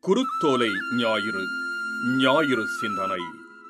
குருத்தோலை ஞாயிறு ஞாயிறு சிந்தனை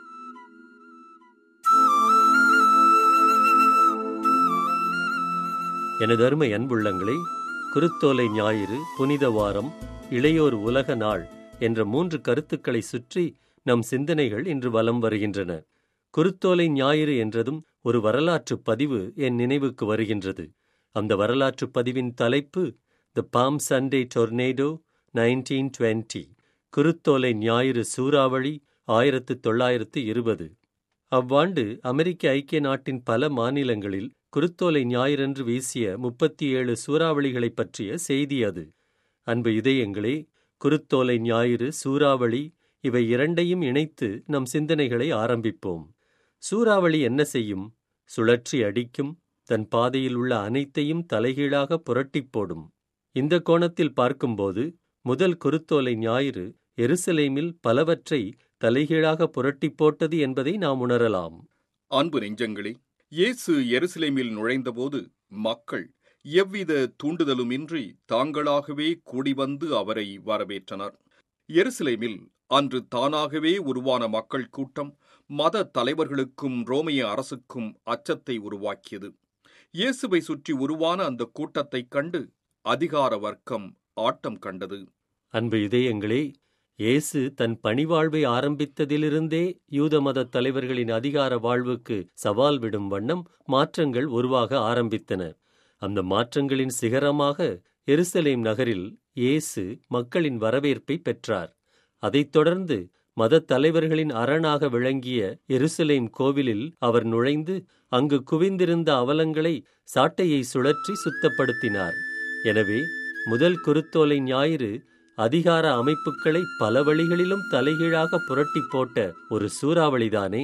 எனது அருமை அன்புள்ளங்களே குருத்தோலை ஞாயிறு புனித வாரம் இளையோர் உலக நாள் என்ற மூன்று கருத்துக்களை சுற்றி நம் சிந்தனைகள் இன்று வலம் வருகின்றன குருத்தோலை ஞாயிறு என்றதும் ஒரு வரலாற்று பதிவு என் நினைவுக்கு வருகின்றது அந்த வரலாற்று பதிவின் தலைப்பு the Palm Sunday tornado nineteen twenty குருத்தோலை ஞாயிறு சூறாவளி ஆயிரத்து தொள்ளாயிரத்து இருபது அவ்வாண்டு அமெரிக்க ஐக்கிய நாட்டின் பல மாநிலங்களில் குருத்தோலை ஞாயிறன்று வீசிய முப்பத்தி ஏழு சூறாவளிகளைப் பற்றிய செய்தி அது அன்பு இதயங்களே குருத்தோலை ஞாயிறு சூறாவளி இவை இரண்டையும் இணைத்து நம் சிந்தனைகளை ஆரம்பிப்போம் சூறாவளி என்ன செய்யும் சுழற்றி அடிக்கும் தன் பாதையில் உள்ள அனைத்தையும் தலைகீழாக புரட்டிப் போடும் இந்த கோணத்தில் பார்க்கும்போது முதல் குருத்தோலை ஞாயிறு எருசலேமில் பலவற்றை தலைகீழாக புரட்டிப் போட்டது என்பதை நாம் உணரலாம் அன்பு நெஞ்சங்களே இயேசு எருசலேமில் நுழைந்தபோது மக்கள் எவ்வித தூண்டுதலுமின்றி தாங்களாகவே கூடி வந்து அவரை வரவேற்றனர் எருசலேமில் அன்று தானாகவே உருவான மக்கள் கூட்டம் மத தலைவர்களுக்கும் ரோமைய அரசுக்கும் அச்சத்தை உருவாக்கியது இயேசுவை சுற்றி உருவான அந்த கூட்டத்தைக் கண்டு அதிகார வர்க்கம் ஆட்டம் கண்டது அன்பு இதயங்களே இயேசு தன் பணிவாழ்வை ஆரம்பித்ததிலிருந்தே யூத மத தலைவர்களின் அதிகார வாழ்வுக்கு சவால் விடும் வண்ணம் மாற்றங்கள் உருவாக ஆரம்பித்தன அந்த மாற்றங்களின் சிகரமாக எருசலேம் நகரில் இயேசு மக்களின் வரவேற்பை பெற்றார் அதைத் தொடர்ந்து மதத் தலைவர்களின் அரணாக விளங்கிய எருசலேம் கோவிலில் அவர் நுழைந்து அங்கு குவிந்திருந்த அவலங்களை சாட்டையை சுழற்றி சுத்தப்படுத்தினார் எனவே முதல் குருத்தோலை ஞாயிறு அதிகார அமைப்புகளை பல வழிகளிலும் தலைகீழாக புரட்டி போட்ட ஒரு சூறாவளிதானே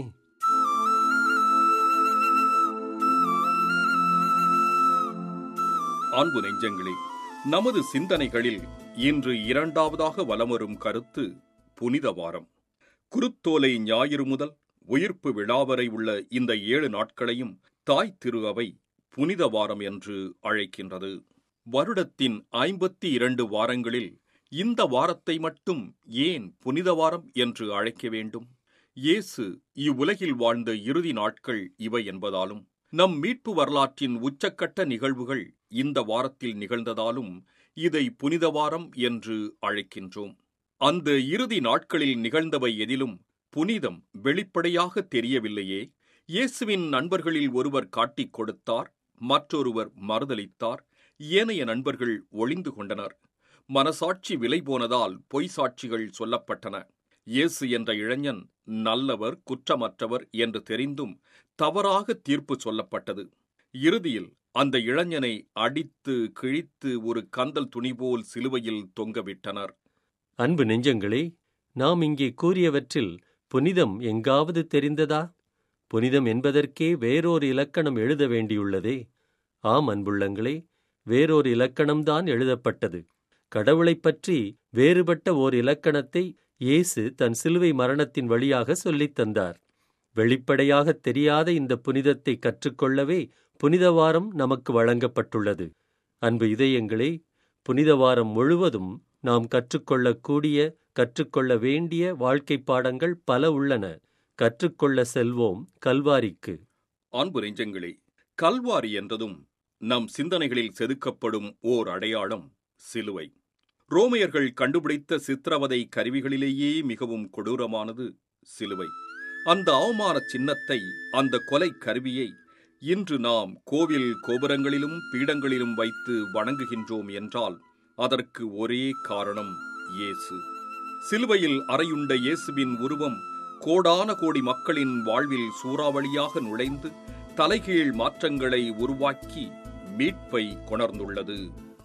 அன்பு நெஞ்சங்களே நமது சிந்தனைகளில் இன்று இரண்டாவதாக வலமரும் கருத்து புனித வாரம் குருத்தோலை ஞாயிறு முதல் உயிர்ப்பு விழாவரை உள்ள இந்த ஏழு நாட்களையும் தாய் திரு அவை புனித வாரம் என்று அழைக்கின்றது வருடத்தின் ஐம்பத்தி இரண்டு வாரங்களில் இந்த வாரத்தை மட்டும் ஏன் புனித வாரம் என்று அழைக்க வேண்டும் இயேசு இவ்வுலகில் வாழ்ந்த இறுதி நாட்கள் இவை என்பதாலும் நம் மீட்பு வரலாற்றின் உச்சக்கட்ட நிகழ்வுகள் இந்த வாரத்தில் நிகழ்ந்ததாலும் இதை புனித வாரம் என்று அழைக்கின்றோம் அந்த இறுதி நாட்களில் நிகழ்ந்தவை எதிலும் புனிதம் வெளிப்படையாக தெரியவில்லையே இயேசுவின் நண்பர்களில் ஒருவர் காட்டிக் கொடுத்தார் மற்றொருவர் மறுதளித்தார் ஏனைய நண்பர்கள் ஒளிந்து கொண்டனர் மனசாட்சி விலை போனதால் பொய் சாட்சிகள் சொல்லப்பட்டன இயேசு என்ற இளைஞன் நல்லவர் குற்றமற்றவர் என்று தெரிந்தும் தவறாக தீர்ப்பு சொல்லப்பட்டது இறுதியில் அந்த இளைஞனை அடித்து கிழித்து ஒரு கந்தல் துணிபோல் சிலுவையில் தொங்கவிட்டனர் அன்பு நெஞ்சங்களே நாம் இங்கே கூறியவற்றில் புனிதம் எங்காவது தெரிந்ததா புனிதம் என்பதற்கே வேறோர் இலக்கணம் எழுத வேண்டியுள்ளதே ஆம் அன்புள்ளங்களே வேறோர் இலக்கணம்தான் எழுதப்பட்டது கடவுளைப் பற்றி வேறுபட்ட ஓர் இலக்கணத்தை இயேசு தன் சிலுவை மரணத்தின் வழியாக சொல்லித் தந்தார் வெளிப்படையாக தெரியாத இந்த புனிதத்தை கற்றுக்கொள்ளவே புனித வாரம் நமக்கு வழங்கப்பட்டுள்ளது அன்பு இதயங்களே புனித வாரம் முழுவதும் நாம் கற்றுக்கொள்ளக்கூடிய கற்றுக்கொள்ள வேண்டிய வாழ்க்கை பாடங்கள் பல உள்ளன கற்றுக்கொள்ள செல்வோம் கல்வாரிக்கு அன்பு நெஞ்சங்களே கல்வாரி என்றதும் நம் சிந்தனைகளில் செதுக்கப்படும் ஓர் அடையாளம் சிலுவை ரோமையர்கள் கண்டுபிடித்த சித்திரவதை கருவிகளிலேயே மிகவும் கொடூரமானது சிலுவை அந்த அவமான சின்னத்தை அந்த கொலை கருவியை இன்று நாம் கோவில் கோபுரங்களிலும் பீடங்களிலும் வைத்து வணங்குகின்றோம் என்றால் அதற்கு ஒரே காரணம் இயேசு சிலுவையில் அறையுண்ட இயேசுவின் உருவம் கோடான கோடி மக்களின் வாழ்வில் சூறாவளியாக நுழைந்து தலைகீழ் மாற்றங்களை உருவாக்கி மீட்பை கொணர்ந்துள்ளது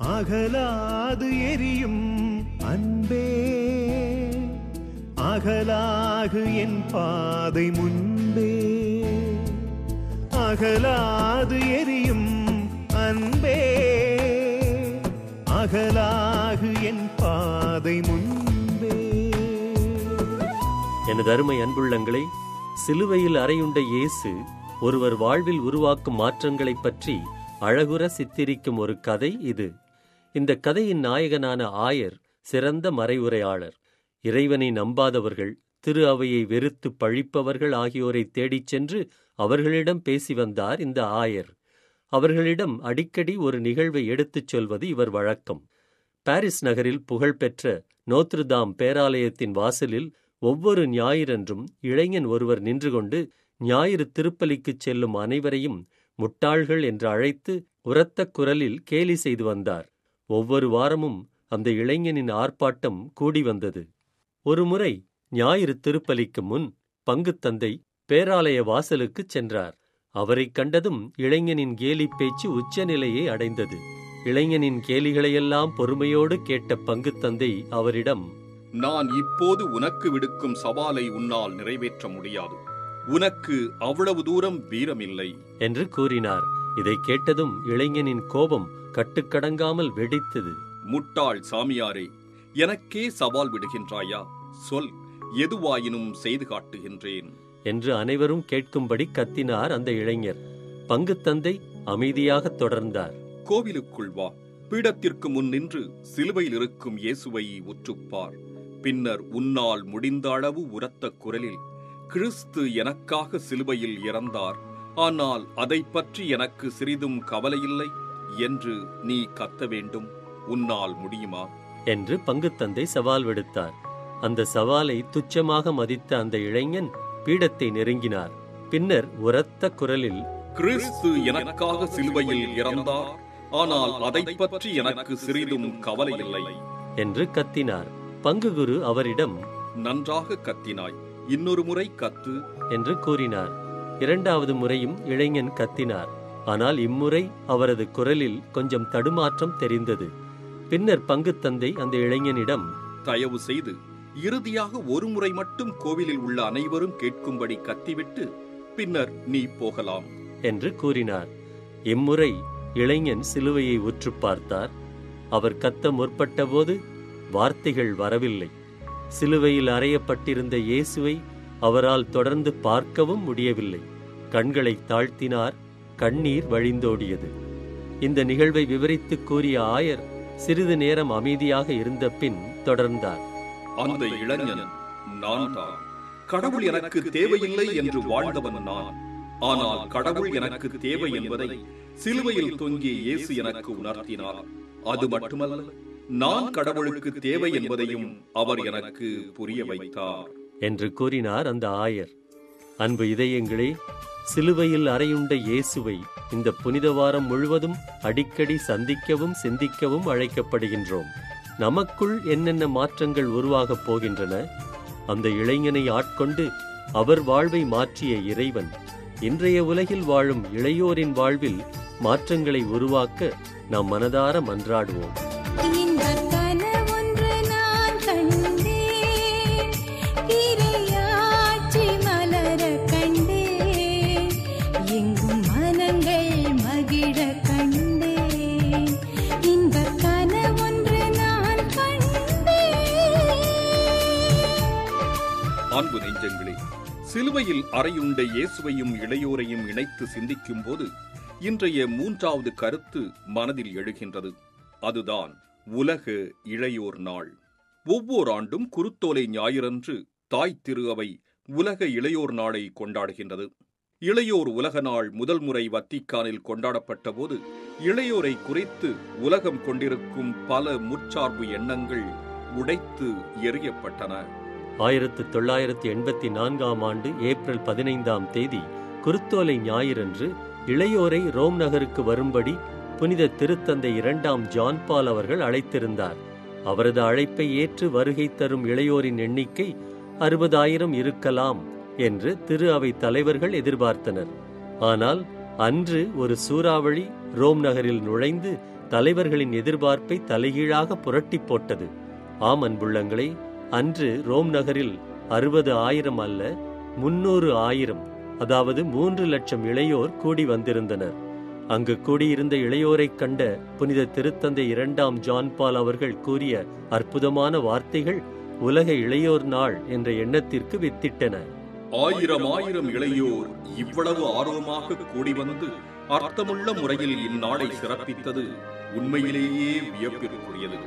அகலாது எரியும் அன்பே அகலாகு என் பாதை முன்பே அகலாது எரியும் அன்பே அகலாகு என் பாதை முன்பே எனது அருமை அன்புள்ளங்களை சிலுவையில் அறையுண்ட இயேசு ஒருவர் வாழ்வில் உருவாக்கும் மாற்றங்களைப் பற்றி அழகுற சித்தரிக்கும் ஒரு கதை இது இந்த கதையின் நாயகனான ஆயர் சிறந்த மறைவுரையாளர் இறைவனை நம்பாதவர்கள் திரு அவையை வெறுத்து பழிப்பவர்கள் ஆகியோரை தேடிச் சென்று அவர்களிடம் பேசி வந்தார் இந்த ஆயர் அவர்களிடம் அடிக்கடி ஒரு நிகழ்வை எடுத்துச் சொல்வது இவர் வழக்கம் பாரிஸ் நகரில் புகழ்பெற்ற நோத்ருதாம் பேராலயத்தின் வாசலில் ஒவ்வொரு ஞாயிறன்றும் இளைஞன் ஒருவர் நின்று கொண்டு ஞாயிறு திருப்பலிக்குச் செல்லும் அனைவரையும் முட்டாள்கள் என்று அழைத்து உரத்த குரலில் கேலி செய்து வந்தார் ஒவ்வொரு வாரமும் அந்த இளைஞனின் ஆர்ப்பாட்டம் கூடி வந்தது ஒருமுறை ஞாயிறு திருப்பலிக்கு முன் பங்குத்தந்தை பேராலய வாசலுக்குச் சென்றார் அவரைக் கண்டதும் இளைஞனின் கேலி பேச்சு உச்சநிலையை அடைந்தது இளைஞனின் கேலிகளையெல்லாம் பொறுமையோடு கேட்ட பங்குத்தந்தை அவரிடம் நான் இப்போது உனக்கு விடுக்கும் சவாலை உன்னால் நிறைவேற்ற முடியாது உனக்கு அவ்வளவு தூரம் வீரமில்லை என்று கூறினார் இதைக் கேட்டதும் இளைஞனின் கோபம் கட்டுக்கடங்காமல் வெடித்தது முட்டாள் சாமியாரே எனக்கே சவால் விடுகின்றாயா சொல் எதுவாயினும் செய்து காட்டுகின்றேன் என்று அனைவரும் கேட்கும்படி கத்தினார் அந்த இளைஞர் பங்குத்தந்தை அமைதியாகத் தொடர்ந்தார் கோவிலுக்குள் வா பீடத்திற்கு முன் நின்று சிலுவையில் இருக்கும் இயேசுவை உற்றுப்பார் பின்னர் உன்னால் முடிந்த அளவு உரத்த குரலில் கிறிஸ்து எனக்காக சிலுவையில் இறந்தார் ஆனால் அதைப் பற்றி எனக்கு சிறிதும் கவலையில்லை என்று நீ கத்த வேண்டும் உன்னால் முடியுமா என்று பங்குத்தந்தை சவால் விடுத்தார் அந்த சவாலை துச்சமாக மதித்த அந்த இளைஞன் பீடத்தை நெருங்கினார் பின்னர் உரத்த குரலில் கிறிஸ்து எனக்காக சிலுவையில் இறந்தார் ஆனால் அதைப் பற்றி எனக்கு சிறிதும் கவலையில்லை என்று கத்தினார் பங்குகுரு அவரிடம் நன்றாக கத்தினாய் இன்னொரு முறை கத்து என்று கூறினார் இரண்டாவது முறையும் இளைஞன் கத்தினார் ஆனால் இம்முறை அவரது குரலில் கொஞ்சம் தடுமாற்றம் தெரிந்தது பின்னர் பங்குத்தந்தை அந்த இளைஞனிடம் தயவு செய்து இறுதியாக ஒரு முறை மட்டும் கோவிலில் உள்ள அனைவரும் கேட்கும்படி கத்திவிட்டு பின்னர் நீ போகலாம் என்று கூறினார் இம்முறை இளைஞன் சிலுவையை உற்று பார்த்தார் அவர் கத்த முற்பட்டபோது வார்த்தைகள் வரவில்லை சிலுவையில் அறையப்பட்டிருந்த இயேசுவை அவரால் தொடர்ந்து பார்க்கவும் முடியவில்லை கண்களை தாழ்த்தினார் கண்ணீர் வழிந்தோடியது இந்த நிகழ்வை விவரித்துக் கூறிய ஆயர் சிறிது நேரம் அமைதியாக இருந்த பின் தொடர்ந்தார் அந்த இளைஞன் நான் தான் கடவுள் எனக்கு தேவையில்லை என்று வாழ்ந்தவன் நான் ஆனால் கடவுள் எனக்கு தேவை என்பதை சிலுவையில் தொங்கிய இயேசு எனக்கு உணர்த்தினார் அது மட்டுமல்ல நான் கடவுளுக்கு தேவை என்பதையும் அவர் எனக்கு புரிய வைத்தார் என்று கூறினார் அந்த ஆயர் அன்பு இதயங்களே சிலுவையில் அறையுண்ட இயேசுவை இந்த புனித வாரம் முழுவதும் அடிக்கடி சந்திக்கவும் சிந்திக்கவும் அழைக்கப்படுகின்றோம் நமக்குள் என்னென்ன மாற்றங்கள் உருவாகப் போகின்றன அந்த இளைஞனை ஆட்கொண்டு அவர் வாழ்வை மாற்றிய இறைவன் இன்றைய உலகில் வாழும் இளையோரின் வாழ்வில் மாற்றங்களை உருவாக்க நாம் மனதார மன்றாடுவோம் இன்பக் கனவொன்று நான் கண்டேன். இறையாட்சி மலரக் கண்டேன். எங்கும் மனங்கள் மகிழக் கண்டேன். இன்பக் கனவொன்று நான் கண்டேன். அன்பு நெஞ்சங்களே சிலுவையில் அறையுண்ட இயேசுவையும் இளையோரையும் இணைத்து சிந்திக்கும் போது இன்றைய மூன்றாவது கருத்து மனதில் எழுகின்றது அதுதான் உலக இளையோர் நாள் ஒவ்வொரு ஆண்டும் குருத்தோலை ஞாயிறன்று தாய் திரு அவை உலக இளையோர் நாளை கொண்டாடுகின்றது இளையோர் உலக நாள் முதல் முறை வத்திக்கானில் கொண்டாடப்பட்ட போது இளையோரை குறித்து உலகம் கொண்டிருக்கும் பல முற்சார்பு எண்ணங்கள் உடைத்து எறியப்பட்டன ஆயிரத்து தொள்ளாயிரத்து எண்பத்தி நான்காம் ஆண்டு ஏப்ரல் பதினைந்தாம் தேதி குருத்தோலை ஞாயிறன்று இளையோரை ரோம் நகருக்கு வரும்படி புனித திருத்தந்தை இரண்டாம் ஜான் பால் அவர்கள் அழைத்திருந்தார் அவரது அழைப்பை ஏற்று வருகை தரும் இளையோரின் எண்ணிக்கை அறுபதாயிரம் இருக்கலாம் என்று திரு அவை தலைவர்கள் எதிர்பார்த்தனர் ஆனால் அன்று ஒரு சூறாவளி ரோம் நகரில் நுழைந்து தலைவர்களின் எதிர்பார்ப்பை தலைகீழாக புரட்டி போட்டது ஆம் அன்புள்ளங்களே அன்று ரோம் நகரில் அறுபது ஆயிரம் அல்ல முன்னூறு ஆயிரம் அதாவது மூன்று லட்சம் இளையோர் கூடி வந்திருந்தனர் அங்கு கூடியிருந்த இளையோரைக் கண்ட புனித திருத்தந்தை இரண்டாம் ஜான் பால் அவர்கள் கூறிய அற்புதமான வார்த்தைகள் உலக இளையோர் நாள் என்ற எண்ணத்திற்கு வித்திட்டன ஆயிரம் ஆயிரம் இளையோர் இவ்வளவு ஆர்வமாக கூடி வந்து அர்த்தமுள்ள முறையில் இந்நாளை சிறப்பித்தது உண்மையிலேயே வியப்பிற்குரியது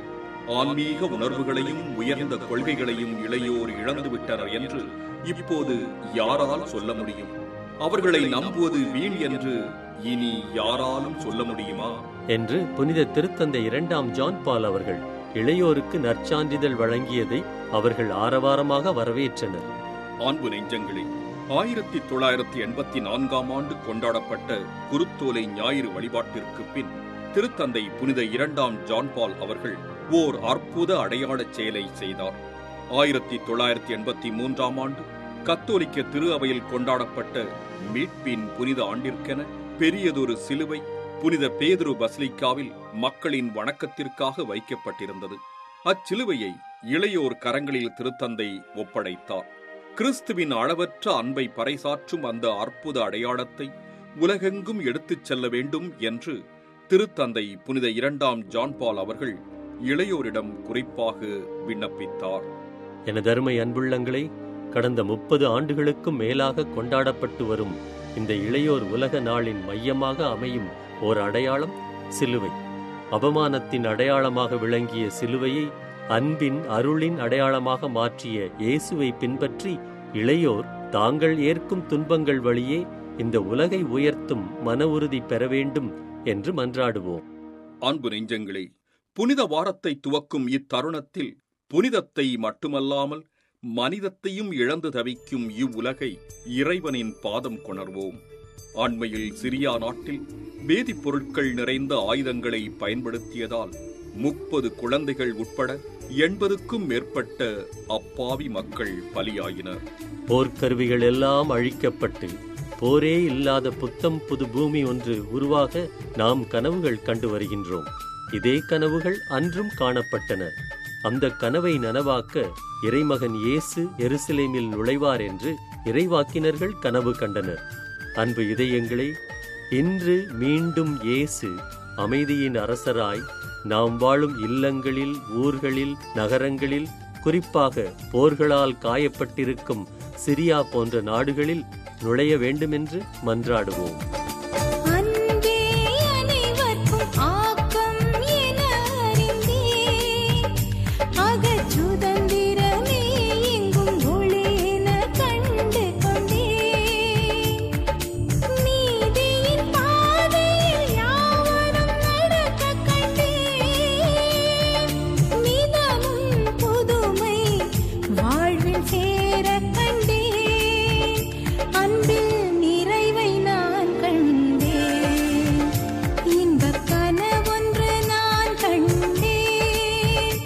ஆன்மீக உணர்வுகளையும் உயர்ந்த கொள்கைகளையும் இளையோர் இழந்துவிட்டனர் என்று இப்போது யாரால் சொல்ல முடியும் அவர்களை நம்புவது வீண் என்று இனி யாராலும் சொல்ல முடியுமா என்று புனித திருத்தந்தை இரண்டாம் ஜான் பால் அவர்கள் இளையோருக்கு நற்சான்றிதழ் வழங்கியதை அவர்கள் ஆரவாரமாக வரவேற்றனர் ஆண்பு நெஞ்சங்களே ஆயிரத்தி தொள்ளாயிரத்தி எண்பத்தி நான்காம் ஆண்டு கொண்டாடப்பட்ட குருத்தோலை ஞாயிறு வழிபாட்டிற்கு பின் திருத்தந்தை புனித இரண்டாம் ஜான் பால் அவர்கள் ஓர் அற்புத அடையாளச் செயலை செய்தார் ஆயிரத்தி தொள்ளாயிரத்தி எண்பத்தி மூன்றாம் ஆண்டு கத்தோலிக்க திரு அவையில் கொண்டாடப்பட்ட மீட்பின் புனித ஆண்டிற்கென பெரியதொரு சிலுவை புனித பேதுரு பஸ்லிக்காவில் மக்களின் வணக்கத்திற்காக வைக்கப்பட்டிருந்தது அச்சிலுவையை இளையோர் கரங்களில் திருத்தந்தை ஒப்படைத்தார் கிறிஸ்துவின் அளவற்ற அன்பை பறைசாற்றும் அந்த அற்புத அடையாளத்தை உலகெங்கும் எடுத்துச் செல்ல வேண்டும் என்று திருத்தந்தை புனித இரண்டாம் ஜான் பால் அவர்கள் இளையோரிடம் குறிப்பாக விண்ணப்பித்தார் எனது அருமை அன்புள்ளங்களை கடந்த முப்பது ஆண்டுகளுக்கும் மேலாக கொண்டாடப்பட்டு வரும் இந்த இளையோர் உலக நாளின் மையமாக அமையும் ஓர் அடையாளம் சிலுவை அவமானத்தின் அடையாளமாக விளங்கிய சிலுவையை அன்பின் அருளின் அடையாளமாக மாற்றிய இயேசுவை பின்பற்றி இளையோர் தாங்கள் ஏற்கும் துன்பங்கள் வழியே இந்த உலகை உயர்த்தும் மன உறுதி பெற வேண்டும் என்று மன்றாடுவோம் அன்பு நெஞ்சங்களே புனித வாரத்தை துவக்கும் இத்தருணத்தில் புனிதத்தை மட்டுமல்லாமல் மனிதத்தையும் இழந்து தவிக்கும் இவ்வுலகை இறைவனின் பாதம் கொணர்வோம் அண்மையில் சிரியா நாட்டில் வேதிப்பொருட்கள் நிறைந்த ஆயுதங்களை பயன்படுத்தியதால் முப்பது குழந்தைகள் உட்பட எண்பதுக்கும் மேற்பட்ட அப்பாவி மக்கள் பலியாயினர் போர்க்கருவிகள் எல்லாம் அழிக்கப்பட்டு போரே இல்லாத புத்தம் புது பூமி ஒன்று உருவாக நாம் கனவுகள் கண்டு வருகின்றோம் இதே கனவுகள் அன்றும் காணப்பட்டன அந்த கனவை நனவாக்க இறைமகன் இயேசு எருசலேமில் நுழைவார் என்று இறைவாக்கினர்கள் கனவு கண்டனர் அன்பு இதயங்களே இன்று மீண்டும் இயேசு அமைதியின் அரசராய் நாம் வாழும் இல்லங்களில் ஊர்களில் நகரங்களில் குறிப்பாக போர்களால் காயப்பட்டிருக்கும் சிரியா போன்ற நாடுகளில் நுழைய வேண்டுமென்று மன்றாடுவோம் அன்பே அனைவர்க்கும் ஆக்கம் என அறிந்தேன் அகச் சுதந்திரமே எங்கும் ஒளி என கண்டு கொண்டேன் நீதியின் பாதையில் யாவரும் நடக்கக் கண்டேன் நிதமும் புதுமை வாழ்வில் சேரக் கண்டேன் அன்பில் நிறைவை நான் கண்டேன் இன்பக் கனவொன்று நான் கண்டேன்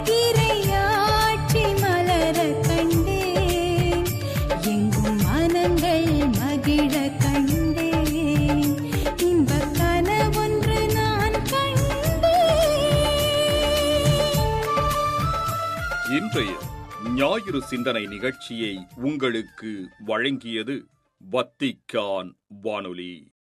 இறையாட்சி மலரக் கண்டேன் எங்கும் மனங்கள் மகிழக் கண்டேன் இன்பக் கனவொன்று நான் கண்டேன் இன்றைய ஞாயிறு சிந்தனை நிகழ்ச்சியை உங்களுக்கு வழங்கியது வத்திக்கான் வானொலி